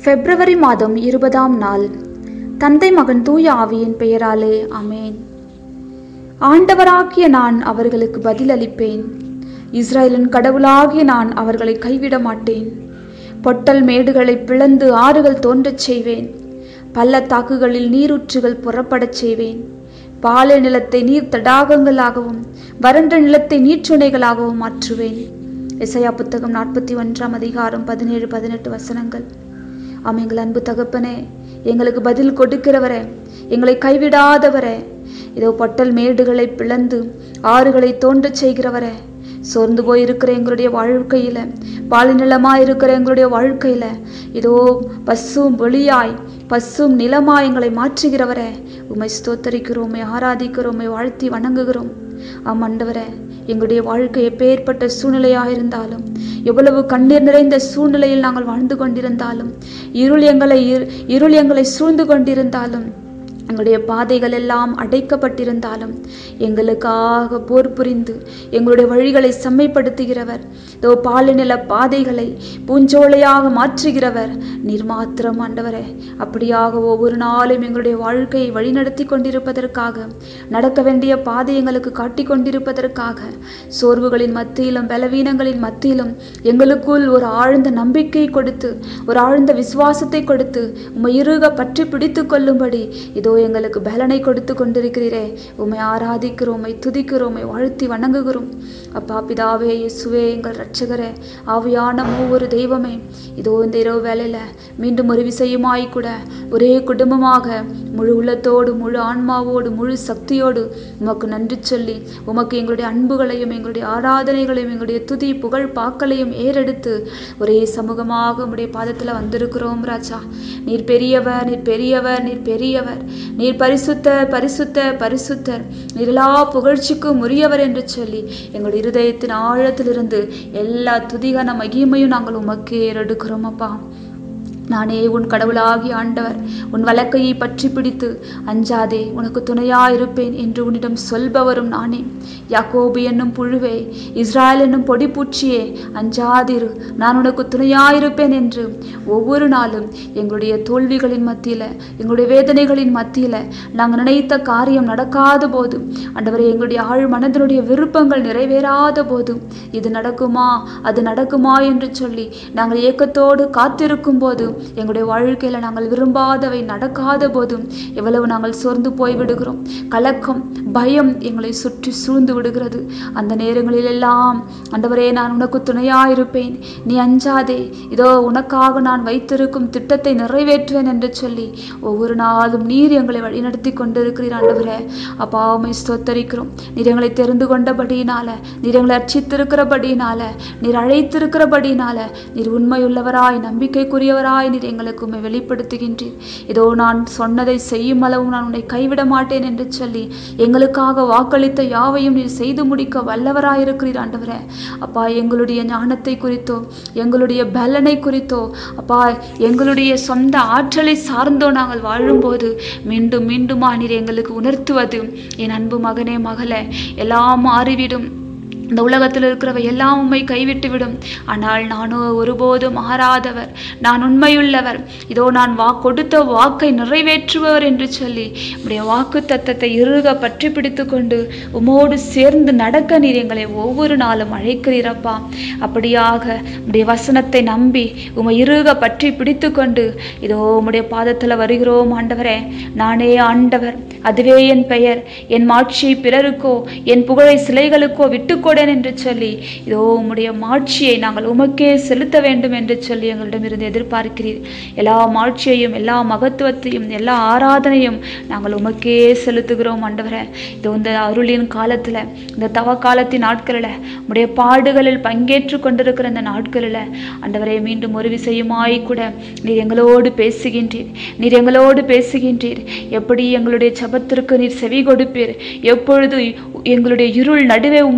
பிப்ரவரி மாதம் இருபதாம் நாள் தந்தை மகன் தூய ஆவியின் பெயராலே அமேன் ஆண்டவராகிய நான் அவர்களுக்கு பதிலளிப்பேன் இஸ்ரேலின் கடவுளாகிய நான் அவர்களை கைவிட மாட்டேன் பொட்டல் மேடுகளை பிளந்து ஆறுகள் தோன்றச் செய்வேன் பள்ளத்தாக்குகளில் நீரூற்றுகள் புறப்படச் செய்வேன் பாலை நிலத்தை நீர் தடாகங்களாகவும் வறண்ட நிலத்தை நீர்ச்சுனைகளாகவும் மாற்றுவேன் இசையா புத்தகம் நாற்பத்தி ஒன்றாம் அதிகாரம் பதினேழு பதினெட்டு வசனங்கள் ஆம் எங்கள் அன்பு தகப்பனே எங்களுக்கு பதில் கொடுக்கிறவரே எங்களை கைவிடாதவரே இதோ பொட்டல் மேடுகளை பிளந்து ஆறுகளை தோன்றச் செய்கிறவரே சோர்ந்து போயிருக்கிற எங்களுடைய வாழ்க்கையில பாலிநிலமா இருக்கிற எங்களுடைய வாழ்க்கையில இதோ பசும் வெளியாய் பசும் நிலமாய் எங்களை மாற்றுகிறவரே உம்மை ஸ்தோத்தரிக்கிறோம் உம்மை ஆராதிக்கிறோம் உம்மை வாழ்த்தி வணங்குகிறோம் ஆம் ஆண்டவரே எங்களுடைய வாழ்க்கை எப்பேற்பட்ட சூழ்நிலையாக இருந்தாலும் எவ்வளவு கண்ணீர் நிறைந்த சூழ்நிலையில் நாங்கள் வாழ்ந்து கொண்டிருந்தாலும் இருள் எங்களை இரு- இருள் எங்களை சூழ்ந்து கொண்டிருந்தாலும் எங்களுடைய பாதைகள் எல்லாம் அடைக்கப்பட்டிருந்தாலும் எங்களுக்காக போர் புரிந்து எங்களுடைய வழிகளை செம்மைப்படுத்துகிறவர் இதோ பாலிநில பாதைகளை பூஞ்சோலையாக மாற்றுகிறவர் நீர் மாத்திரம் ஆண்டவரே அப்படியாக ஒவ்வொரு நாளும் எங்களுடைய வாழ்க்கையை வழிநடத்தி கொண்டிருப்பதற்காக நடக்க வேண்டிய பாதை எங்களுக்கு காட்டிக் கொண்டிருப்பதற்காக சோர்வுகளின் மத்தியிலும் பலவீனங்களின் மத்தியிலும் எங்களுக்குள் ஒரு ஆழ்ந்த நம்பிக்கை கொடுத்து ஒரு ஆழ்ந்த விசுவாசத்தை கொடுத்து உம்மை இறுக பற்றி பிடித்து கொள்ளும்படி இதோ எங்களுக்கு பலனை கொடுத்து கொண்டிருக்கிறீரே உம்மை ஆராதிக்கிறோம் உம்மை துதிக்கிறோம் உம்மை வாழ்த்தி வணங்குகிறோம் அப்பா பிதாவே இயேசுவே எங்கள் இரட்சகரே ஆவியான மூவொரு தெய்வமே இதோ இந்த இரவு வேளையில மீண்டும் ஒரு விசையுமாய் கூட ஒரே குடும்பமாக முழு உள்ளத்தோடு முழு ஆன்மாவோடு முழு சக்தியோடு உமக்கு நன்றி சொல்லி உமக்கு எங்களுடைய அன்புகளையும் எங்களுடைய ஆராதனைகளையும் எங்களுடைய துதி புகழ் பாக்களையும் ஏறெடுத்து ஒரே சமூகமாக உம்முடைய பாதத்துல வந்திருக்கிறோம் ராஜா நீர் பெரியவர் நீர் பெரியவர் நீர் பெரியவர் நீர் பரிசுத்தர் பரிசுத்தர் பரிசுத்தர் நீர் எல்லா புகழ்ச்சிக்கும் உரியவர் என்று சொல்லி எங்களுடைய இருதயத்தின் ஆழத்திலிருந்து எல்லா துதிகான மகிமையும் நாங்கள் உமக்கு ஏறெடுக்கிறோம் அப்பா நானே உன் கடவுளாகி ஆண்டவர் உன் வழக்கையை பற்றி பிடித்து அஞ்சாதே உனக்கு துணையாயிருப்பேன் என்று உன்னிடம் சொல்பவரும் நானே யாக்கோபு என்னும் புழுவே இஸ்ராயல் என்னும் பொடிப்பூச்சியே அஞ்சாதிரு நான் உனக்கு துணையாயிருப்பேன் என்று ஒவ்வொரு நாளும் எங்களுடைய தோல்விகளின் மத்தியில எங்களுடைய வேதனைகளின் மத்தியில நாங்கள் நினைத்த காரியம் நடக்காத போது ஆண்டவரே எங்களுடைய ஆழ் மனதினுடைய விருப்பங்கள் நிறைவேறாத போது இது நடக்குமா அது நடக்குமா என்று சொல்லி நாங்கள் ஏக்கத்தோடு காத்திருக்கும் போது எங்களுடைய வாழ்க்கையில நாங்கள் விரும்பாதவை நடக்காத போதும் எவ்வளவு நாங்கள் சோர்ந்து போய் விடுகிறோம் கலக்கம் பயம் எங்களை சுற்றி சூழ்ந்து விடுகிறது அந்த நேரங்களில் எல்லாம் ஆண்டவரே நான் உனக்கு துணையாயிருப்பேன் நீ அஞ்சாதே இதோ உனக்காக நான் வைத்திருக்கும் திட்டத்தை நிறைவேற்றுவேன் என்று சொல்லி ஒவ்வொரு நாளும் நீர் எங்களை வழிநடத்தி கொண்டிருக்கிறீர் ஆண்டவரே அப்பா உம்மை ஸ்தோத்தரிக்கிறோம் நீர் எங்களை தெரிந்து கொண்டபடியினால நீர் எங்களை அர்ச்சித்திருக்கிறபடியினால நீர் அழைத்திருக்கிறபடியினால நீர் உண்மையுள்ளவராய் நம்பிக்கைக்குரியவராய் நீர் எங்களுக்கு உம்மை வெளிப்படுத்துகின்றீர் இதோ நான் சொன்னதை செய்யும் அளவும் நான் உன்னை கைவிட மாட்டேன் என்று சொல்லி எங்களுக்காக வாக்களித்த யாவையும் நீர் செய்து முடிக்க வல்லவராயிருக்கிறீர் ஆண்டவரே அப்பா எங்களுடைய ஞானத்தை குறித்தோ எங்களுடைய பலனை குறித்தோ அப்பா எங்களுடைய சொந்த ஆற்றலை சார்ந்தோ நாங்கள் வாழும்போது மீண்டும் மீண்டுமா நீர் எங்களுக்கு உணர்த்துவது என் அன்பு மகனே மகளே எல்லாம் மாறிவிடும் இந்த உலகத்தில் இருக்கிறவை எல்லாம் உம்மை கைவிட்டு விடும் ஆனால் நானோ ஒருபோதும் மாறாதவர் நான் உண்மையுள்ளவர் இதோ நான் வா கொடுத்த வாக்கை நிறைவேற்றுபவர் என்று சொல்லி உடைய வாக்கு தத்தத்தை இறுக பற்றி பிடித்து கொண்டு உமோடு சேர்ந்து நடக்க நீர் எங்களை ஒவ்வொரு நாளும் அழைக்கிறீரப்பா அப்படியாக உடைய வசனத்தை நம்பி உமை இறுக பற்றி பிடித்து கொண்டு இதோ உம்முடைய பாதத்தில் வருகிறோம் ஆண்டவரே நானே ஆண்டவர் அதுவே என் பெயர் என் மாட்சியை பிறருக்கோ என் புகழை சிலைகளுக்கோ விட்டுக்கொடேன் என்று சொல்லி இதோ உம்முடைய மாட்சியை நாங்கள் உமக்கே செலுத்த வேண்டும் என்று சொல்லி எங்களிடமிருந்து எதிர்பார்க்கிறீர் எல்லா மாட்சியையும் எல்லா மகத்துவத்தையும் எல்லா ஆராதனையும் நாங்கள் உமக்கே செலுத்துகிறோம் ஆண்டவரே இதோ இந்த அருளின் காலத்துல இந்த தவ காலத்தின் நாட்களில் உடைய பாடுகளில் பங்கேற்று கொண்டிருக்கிற இந்த நாட்களில் ஆண்டவரே மீண்டும் ஒரு விசையுமாய் கூட நீர் எங்களோடு பேசுகின்றீர் நீர் எங்களோடு பேசுகின்றீர் எப்படி எங்களுடைய ஜபத்திற்கு நீர் செவி கொடுப்பீர் எப்பொழுது எங்களுடைய இருள் நடுவே உம்முடைய ஒளி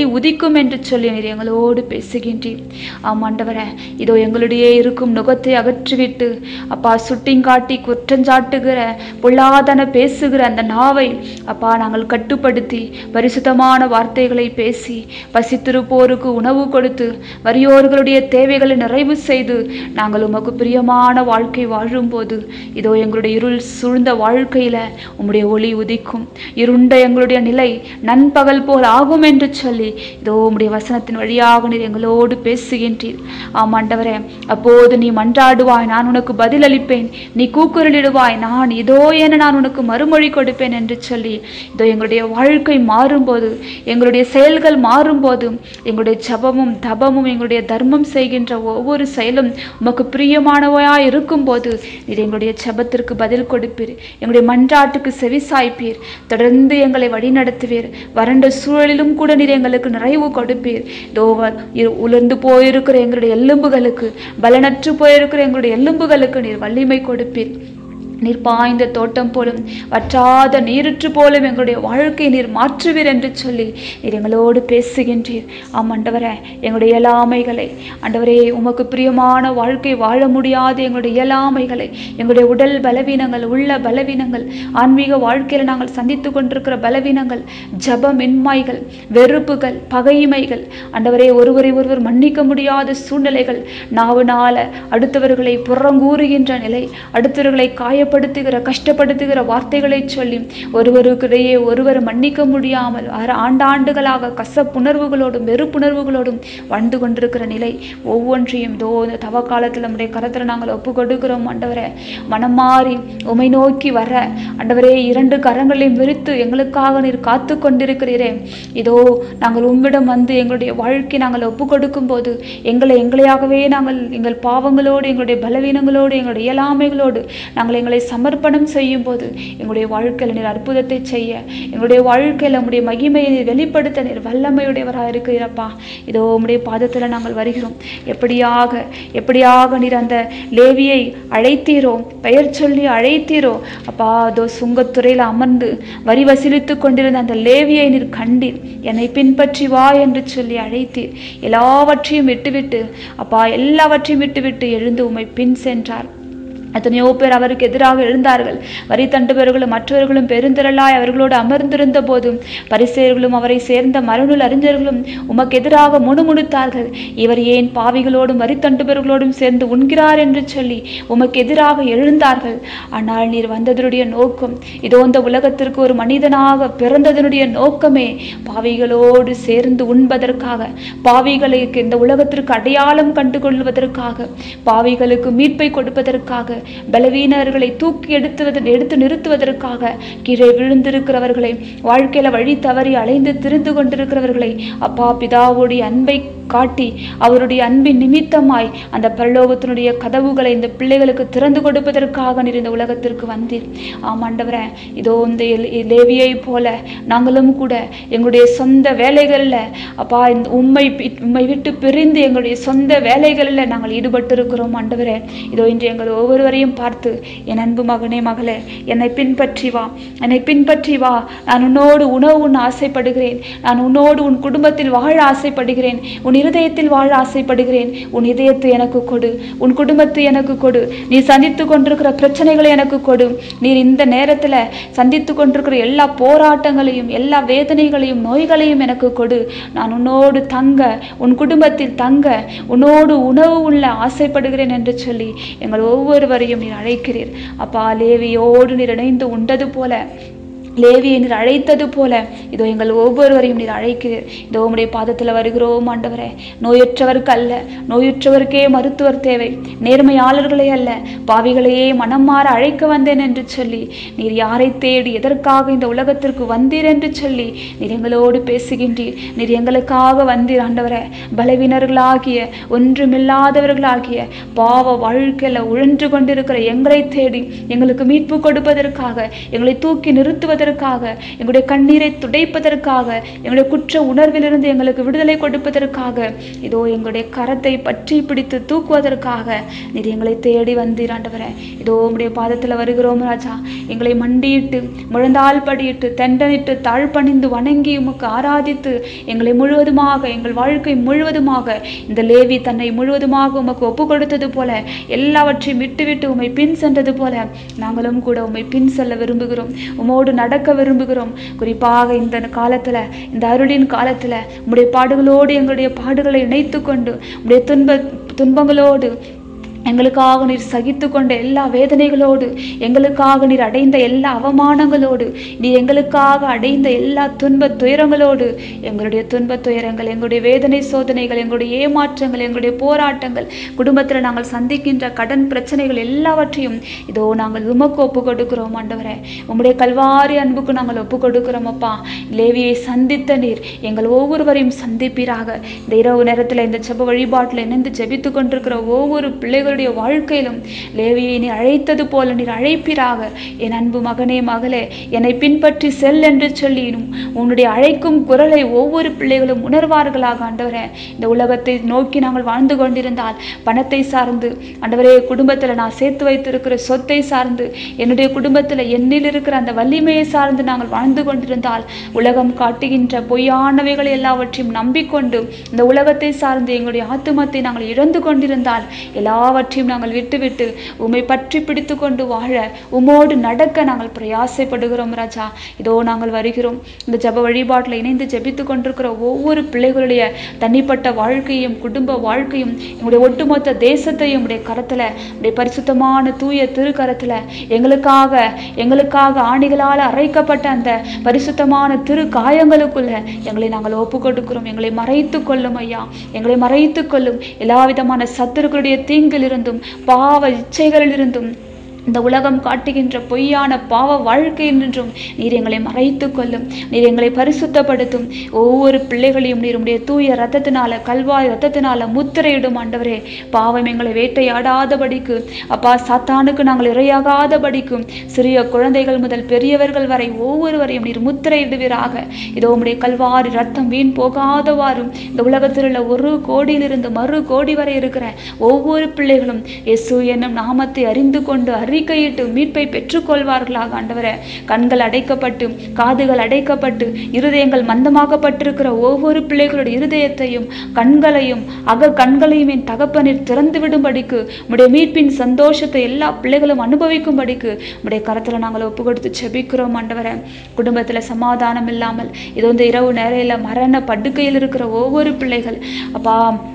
ஒளி உதிக்கும் என்று சொல்லி நீர் எங்களோடு பேசுகின்றீர் ஆம் ஆண்டவரே இதோ எங்களுடைய இருக்கும் நுகத்தை அகற்றிவிட்டு அப்பா சுட்டிங்காட்டி குற்றஞ்சாட்டுகிற பொல்லாதன பேசுகிற அந்த நாவை அப்பா நாங்கள் கட்டுப்படுத்தி பரிசுத்தமான வார்த்தைகளை பேசி பசித்திருப்போருக்கு உணவு கொடுத்து வறியோர்களுடைய தேவைகளை நிறைவு செய்து நாங்கள் உமக்கு பிரியமான வாழ்க்கை வாழும்போது இதோ எங்களுடைய இருள் சூழ்ந்த வாழ்க்கையில உம்முடைய ஒளி உதிக்கும் இருண்ட எங்களுடைய நிலை நண்பகல் போல் ஆகும் என்று சொல்லி இதோ உம்முடைய வசனத்தின் வழியாக நீர் எங்களோடு பேசுகின்றீர் ஆம் ஆண்டவரே அப்போது நீ மன்றாடுவாய் நான் உனக்கு பதிலளிப்பேன் நீ கூக்குரலிடுவாய் நான் இதோ என நான் உனக்கு மறுமொழி கொடுப்பேன் என்று சொல்லி இதோ எங்களுடைய வாழ்க்கை மாறும்போது எங்களுடைய செயல்கள் மாறும்போது எங்களுடைய ஜபமும் தபமும் எங்களுடைய தர்மம் செய்கின்ற ஒவ்வொரு செயலும் உமக்கு பிரியமானவையாய் இருக்கும்போது நீர் எங்களுடைய ஜபத்திற்கு பதில் கொடுப்பீர் எங்களுடைய மன்றாட்டுக்கு செவி சாய்ப்பீர் தொடர்ந்து எங்களை வழிநடத்துவீர் வறண்ட சூழலிலும் கூட நீர் எங்களுக்கு நிறைவு கொடுப்பீர் இதோ வ- இரு- உலர்ந்து போயிருக்கிற எங்களுடைய எலும்புகளுக்கு பலனற்று போயிருக்கிற எங்களுடைய எலும்புகளுக்கு நீர் வலிமை கொடுப்பீர் நீர் பாய்ந்த தோட்டம் போலும் வற்றாத நீருற்று போலும் எங்களுடைய வாழ்க்கையை நீர் மாற்றுவீர் என்று சொல்லி நீர் எங்களோடு பேசுகின்றீர் ஆம் ஆண்டவரே எங்களுடைய இயலாமைகளை ஆண்டவரே உமக்கு பிரியமான வாழ்க்கை வாழ முடியாத எங்களுடைய இயலாமைகளை எங்களுடைய உடல் பலவீனங்கள் உள்ள பலவீனங்கள் ஆன்மீக வாழ்க்கையில் நாங்கள் சந்தித்து கொண்டிருக்கிற பலவீனங்கள் ஜபமின்மைகள் வெறுப்புகள் பகைமைகள் ஆண்டவரே ஒருவரை ஒருவர் மன்னிக்க முடியாத சூழ்நிலைகள் நாவுனால அடுத்தவர்களை புறங்கூறுகின்ற நிலை அடுத்தவர்களை காயப்படுத்துகிற கஷ்டப்படுத்துகிற வார்த்தைகளை சொல்லி ஒருவருக்கிடையே ஒருவர் மன்னிக்க முடியாமல் அர- ஆண்டாண்டுகளாக கசப்புணர்வுகளோடும் வெறுப்புணர்வுகளோடும் வாழ்ந்து கொண்டிருக்கிற நிலை ஒவ்வொன்றையும் இதோ இந்த தவ காலத்தில் நம்முடைய கரத்தில் நாங்கள் ஒப்பு கொடுக்கிறோம் ஆண்டவரே மனம் மாறி உமை நோக்கி வர ஆண்டவரே இரண்டு கரங்களையும் விரித்து எங்களுக்காக நீர் காத்து கொண்டிருக்கிறீரே இதோ நாங்கள் உம்மிடம் வந்து எங்களுடைய வாழ்க்கை நாங்கள் ஒப்பு கொடுக்கும் போது எங்களை எங்களையாகவே நாங்கள் எங்கள் பாவங்களோடு எங்களுடைய பலவீனங்களோடு எங்களுடைய இயலாமைகளோடு நாங்கள் எங்களை சமர்ப்பணம் செய்யும் போது எங்களுடைய வாழ்க்கையில் நீர் அற்புதத்தை செய்ய எங்களுடைய வாழ்க்கையில் உம்முடைய மகிமையை நீர் வெளிப்படுத்த நீர் வல்லமையுடையவராக இருக்கிறப்பா இதோ உம்முடைய பாதத்தில் நாங்கள் வருகிறோம் எப்படியாக எப்படியாக நீர் அந்த லேவியை அழைத்தீரோ பெயர் சொல்லி அழைத்தீரோ அப்பா அதோ சுங்கத்துறையில் அமர்ந்து வரி வசூலித்து கொண்டிருந்த அந்த லேவியை நீர் கண்டீர் என்னை பின்பற்றி வா என்று சொல்லி அழைத்தீர் எல்லாவற்றையும் விட்டுவிட்டு அப்பா எல்லாவற்றையும் விட்டுவிட்டு எழுந்து உம்மை பின் சென்றார் எத்தனையோ பேர் அவருக்கு எதிராக எழுந்தார்கள் வரி தண்டுபவர்களும் மற்றவர்களும் பெருந்திரளாய் அவர்களோடு அமர்ந்திருந்த போதும் பரிசேயர்களும் அவரை சேர்ந்த மரநூல் அறிஞர்களும் உமக்கு எதிராக முணுமுணுத்தார்கள் இவர் ஏன் பாவிகளோடும் வரி தண்டுபவர்களோடும் சேர்ந்து உண்கிறார் என்று சொல்லி உமக்கு எதிராக எழுந்தார்கள் ஆனால் நீர் வந்ததனுடைய நோக்கம் இதோ இந்த உலகத்திற்கு ஒரு மனிதனாக பிறந்ததனுடைய நோக்கமே பாவிகளோடு சேர்ந்து உண்பதற்காக பாவிகளுக்கு இந்த உலகத்திற்கு அடையாளம் கண்டு கொள்வதற்காக பாவிகளுக்கு மீட்பை கொடுப்பதற்காக பலவீனர்களை தூக்கி எடுத்துவது எடுத்து நிறுத்துவதற்காக கீழே விழுந்திருக்கிறவர்களை வாழ்க்கையில வழி தவறி அலைந்து திரிந்து கொண்டிருக்கிறவர்களை அப்பா பிதாவுடைய அன்பை காட்டி அவருடைய அன்பின் நிமித்தமாய் அந்த பரலோகத்தினுடைய கதவுகளை இந்த பிள்ளைகளுக்கு திறந்து கொடுப்பதற்காக நீர் இந்த உலகத்திற்கு வந்தீர் ஆம் ஆண்டவரே இதோ இந்த எல்- லேவியை போல நாங்களும் கூட எங்களுடைய சொந்த வேலைகளில் அப்பா இந்த உண்மை உண்மை விட்டு பிரிந்து எங்களுடைய சொந்த வேலைகளில் நாங்கள் ஈடுபட்டிருக்கிறோம் ஆண்டவரே இதோ இன்று எங்கள் ஒவ்வொருவரையும் பார்த்து என் அன்பு மகனே மகளே என்னை பின்பற்றி வா என்னை பின்பற்றி வா நான் உன்னோடு உணவு உண்ண ஆசைப்படுகிறேன் நான் உன்னோடு உன் குடும்பத்தில் வாழ ஆசைப்படுகிறேன் உன் இருதயத்தில் வாழ ஆசைப்படுகிறேன் உன் இதயத்தை எனக்கு கொடு உன் குடும்பத்தை எனக்கு கொடு நீ சந்தித்து கொண்டிருக்கிற பிரச்சனைகளை எனக்கு கொடு நீர் இந்த நேரத்தில் சந்தித்து கொண்டிருக்கிற எல்லா போராட்டங்களையும் எல்லா வேதனைகளையும் நோய்களையும் எனக்கு கொடு நான் உன்னோடு தங்க உன் குடும்பத்தில் தங்க உன்னோடு உணவு உள்ள ஆசைப்படுகிறேன் என்று சொல்லி எங்கள் ஒவ்வொருவரையும் நீர் அழைக்கிறீர் அப்பா லேவியோடு நீர் இணைந்து உண்டது போல லேவியை நீர் அழைத்தது போல இதோ எங்கள் ஒவ்வொருவரையும் நீர் அழைக்கிறீர் இதோ உம்முடைய பாதத்தில் வருகிறோம் ஆண்டவரே நோயற்றவருக்கு அல்ல நோயுற்றவருக்கே மருத்துவர் தேவை நேர்மையாளர்களே அல்ல பாவிகளையே மனம் மாற அழைக்க வந்தேன் என்று சொல்லி நீர் யாரை தேடி எதற்காக இந்த உலகத்திற்கு வந்தீர் என்று சொல்லி நீர் எங்களோடு பேசுகின்றீர் நீர் எங்களுக்காக வந்தீர் ஆண்டவரே பலவீனர்களாகிய ஒன்றுமில்லாதவர்களாகிய பாவ வாழ்க்கையில உழன்று கொண்டிருக்கிற எங்களை தேடி எங்களுக்கு மீட்பு கொடுப்பதற்காக எங்களை தூக்கி நிறுத்துவதற்காக மீட்பதற்காக எங்களுடைய கண்ணீரை துடைப்பதற்காக எங்களுடைய குற்ற உணர்விலிருந்து எங்களுக்கு விடுதலை கொடுப்பதற்காக இதோ எங்களுடைய கரத்தை பற்றி பிடித்து தூக்குவதற்காக நீர் எங்களை தேடி வந்தீர் ஆண்டவரே இதோ உம்முடைய பாதத்தில் வருகிறோம் ராஜா எங்களை மண்டியிட்டு முழந்தால் படியிட்டு தெண்டனிட்டு தாழ்பணிந்து வணங்கி உமக்கு ஆராதித்து எங்களை முழுவதுமாக எங்கள் வாழ்க்கை முழுவதுமாக இந்த லேவி தன்னை முழுவதுமாக உமக்கு ஒப்பு கொடுத்தது போல எல்லாவற்றையும் விட்டுவிட்டு உம்மை பின் சென்றது போல நாங்களும் கூட உம்மை பின் செல்ல விரும்புகிறோம் உமோடு நடக்க விரும்புகிறோம் குறிப்பாக இந்த காலத்துல இந்த அருளின் காலத்துல உம்முடைய பாடுகளோடு எங்களுடைய பாடுகளை இணைத்து கொண்டு உம்முடைய துன்ப துன்பங்களோடு எங்களுக்காக நீர் சகித்து கொண்ட எல்லா வேதனைகளோடு எங்களுக்காக நீர் அடைந்த எல்லா அவமானங்களோடு நீ எங்களுக்காக அடைந்த எல்லா துன்ப துயரங்களோடு எங்களுடைய துன்ப துயரங்கள் எங்களுடைய வேதனை சோதனைகள் எங்களுடைய ஏமாற்றங்கள் எங்களுடைய போராட்டங்கள் குடும்பத்தில் நாங்கள் சந்திக்கின்ற கடன் பிரச்சனைகள் எல்லாவற்றையும் இதோ நாங்கள் உமக்கு ஒப்பு கொடுக்கிறோம் ஆண்டவரே உம்முடைய கல்வாரி அன்புக்கு நாங்கள் ஒப்பு கொடுக்கிறோம் அப்பா லேவியை சந்தித்த நீர் எங்கள் ஒவ்வொருவரையும் சந்திப்பீராக இந்த இரவு நேரத்தில் இந்த செப வழிபாட்டில் இணைந்து ஜெபித்து கொண்டிருக்கிற ஒவ்வொரு பிள்ளைகளுடைய வாழ்க்கையிலும் லேவியை நீ அழைத்தது போல நீர் அழைப்பீராக என் அன்பு மகனே மகளே என்னை பின்பற்றி செல் என்று சொல்லி உன்னுடைய அழைக்கும் குரலை ஒவ்வொரு பிள்ளைகளும் உணர்வார்களாக ஆண்டவரே இந்த உலகத்தை நோக்கி நாங்கள் வாழ்ந்து கொண்டிருந்தால் பணத்தை சார்ந்து ஆண்டவரே குடும்பத்தில் நான் சேர்த்து வைத்திருக்கிற சொத்தை சார்ந்து என்னுடைய குடும்பத்தில் என்னில் இருக்கிற அந்த வலிமையை சார்ந்து நாங்கள் வாழ்ந்து கொண்டிருந்தால் உலகம் காட்டுகின்ற பொய்யானவைகளை எல்லாவற்றையும் நம்பிக்கொண்டு இந்த உலகத்தை சார்ந்து எங்களுடைய ஆத்துமத்தை நாங்கள் இழந்து கொண்டிருந்தால் எல்லாவற்றையும் நாங்கள் விட்டுவிட்டு உம்மை பற்றி பிடித்து கொண்டு வாழ உமோடு நடக்க நாங்கள் பிரயாசைப்படுகிறோம் ராஜா இதோ நாங்கள் வருகிறோம் இந்த ஜெப வழிபாட்டில் இணைந்து ஜெபித்து கொண்டிருக்கிற ஒவ்வொரு பிள்ளைகளுடைய தனிப்பட்ட வாழ்க்கையும் குடும்ப வாழ்க்கையும் எங்களுடைய ஒட்டுமொத்த தேசத்தையும் உடைய கரத்துல உடைய பரிசுத்தமான தூய திருக்கரத்துல எங்களுக்காக எங்களுக்காக ஆணிகளால் அரைக்கப்பட்ட அந்த பரிசுத்தமான திரு காயங்களுக்குள்ள எங்களை நாங்கள் ஒப்பு கொடுக்கிறோம் எங்களை மறைத்து கொள்ளும் ஐயா எங்களை மறைத்து கொள்ளும் எல்லா விதமான சத்துருக்களுடைய தீங்கிலிருந்தும் பாவ இச்சைகளிலிருந்தும் இந்த உலகம் காட்டுகின்ற பொய்யான பாவ வாழ்க்கையினின்றும் நீர் எங்களை மறைத்து கொள்ளும் நீர் எங்களை பரிசுத்தப்படுத்தும் ஒவ்வொரு பிள்ளைகளையும் நீர் உடைய தூய ரத்தத்தினால கல்வாய் ரத்தத்தினால முத்திரையிடும் ஆண்டவரே பாவம் எங்களை வேட்டையாடாதபடிக்கு அப்பா சாத்தானுக்கு நாங்கள் இரையாகாதபடிக்கும் சிறிய குழந்தைகள் முதல் பெரியவர்கள் வரை ஒவ்வொருவரையும் நீர் முத்திரையிடுவீராக இதோ உம்முடைய கல்வாரி ரத்தம் வீண் போகாதவாறும் இந்த உலகத்தில் உள்ள ஒரு கோடியிலிருந்து மறு கோடி வரை இருக்கிற ஒவ்வொரு பிள்ளைகளும் இயேசு என்னும் நாமத்தை அறிந்து கொண்டு அறிக்கையிட்டு மீட்பை பெற்றுக்கொள்வார்களாக ஆண்டவரே கண்கள் அடைக்கப்பட்டு காதுகள் அடைக்கப்பட்டு இருதயங்கள் மந்தமாக்கப்பட்டிருக்கிற ஒவ்வொரு பிள்ளைகளுடைய இருதயத்தையும் கண்களையும் அக கண்களையும் என் தகப்பனில் திறந்து விடும்படிக்கு உடைய மீட்பின் சந்தோஷத்தை எல்லா பிள்ளைகளும் அனுபவிக்கும்படிக்கு உடைய கரத்துல நாங்கள் ஒப்பு கொடுத்து செபிக்கிறோம் ஆண்டவரே குடும்பத்துல சமாதானம் இல்லாமல் இது இந்த இரவு நேரையில மரண படுக்கையில் இருக்கிற ஒவ்வொரு பிள்ளைகள் அப்பா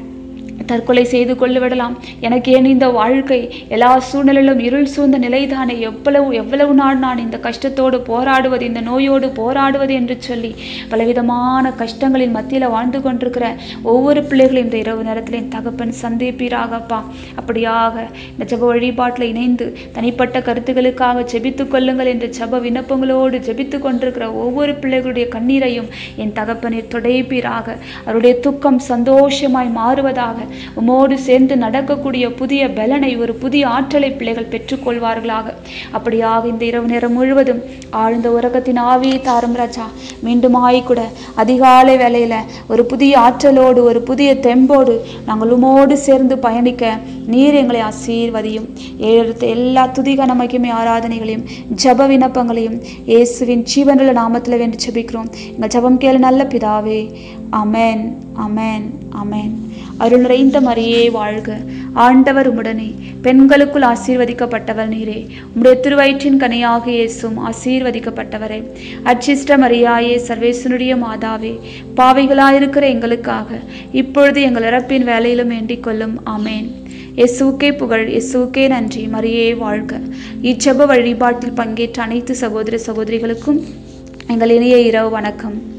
தற்கொலை செய்து கொண்டு விடலாம் எனக்கு ஏன் இந்த வாழ்க்கை எல்லா சூழ்நிலையிலும் இருள் சூழ்ந்த நிலைதானே எவ்வளவு எவ்வளவு நாள் நான் இந்த கஷ்டத்தோடு போராடுவது இந்த நோயோடு போராடுவது என்று சொல்லி பலவிதமான கஷ்டங்களின் மத்தியில் வாழ்ந்து கொண்டிருக்கிற ஒவ்வொரு பிள்ளைகளையும் இந்த இரவு நேரத்தில் என் தகப்பன் சந்திப்பீராகப்பா அப்படியாக இந்த ஜெப வழிபாட்டில் இணைந்து தனிப்பட்ட கருத்துக்களுக்காக ஜெபித்து கொள்ளுங்கள் என்ற ஜெப விண்ணப்பங்களோடு ஜெபித்து கொண்டிருக்கிற ஒவ்வொரு பிள்ளைகளுடைய கண்ணீரையும் என் தகப்பனை துடைப்பீராக அவருடைய துக்கம் சந்தோஷமாய் மாறுவதாக உமோடு சேர்ந்து நடக்கக்கூடிய புதிய பலனை ஒரு புதிய ஆற்றலை பிள்ளைகள் பெற்றுக்கொள்வார்களாக அப்படியாக இந்த இரவு நேரம் முழுவதும் ஆழ்ந்த உறக்கத்தின் ஆவியை தாரும் ராஜா மீண்டுமாய் கூட அதிகாலை வேளையில ஒரு புதிய ஆற்றலோடு ஒரு புதிய தெம்போடு நாங்கள் உமோடு சேர்ந்து பயணிக்க நீர் எங்களை ஆசீர்வதியும் எழுத்த எல்லா துதிக நமக்குமே ஆராதனைகளையும் ஜப விண்ணப்பங்களையும் இயேசுவின் ஜீவனுள்ள நாமத்தில் வேண்டி ஜெபிக்கிறோம் எங்கள் ஜபம் கேளு நல்ல பிதாவே அமேன் அமேன் அமேன் அருள் நிறைந்த மரியே வாழ்க ஆண்டவர் உம்முடனே பெண்களுக்குள் ஆசீர்வதிக்கப்பட்டவர் நீரே உம்முடைய திருவயிற்றின் கனியாக இயேசும் ஆசீர்வதிக்கப்பட்டவரே அச்சிஷ்ட மரியாயே சர்வேசனுடைய மாதாவே பாவிகளாயிருக்கிற எங்களுக்காக இப்பொழுது எங்கள் இறப்பின் வேலையிலும் வேண்டிக் கொள்ளும் ஆமேன் இயேசுவுக்கே புகழ் இயேசுவுக்கே நன்றி மரியே வாழ்க இச்செப வழிபாட்டில் பங்கேற்ற அனைத்து சகோதர சகோதரிகளுக்கும் எங்கள் இனிய இரவு வணக்கம்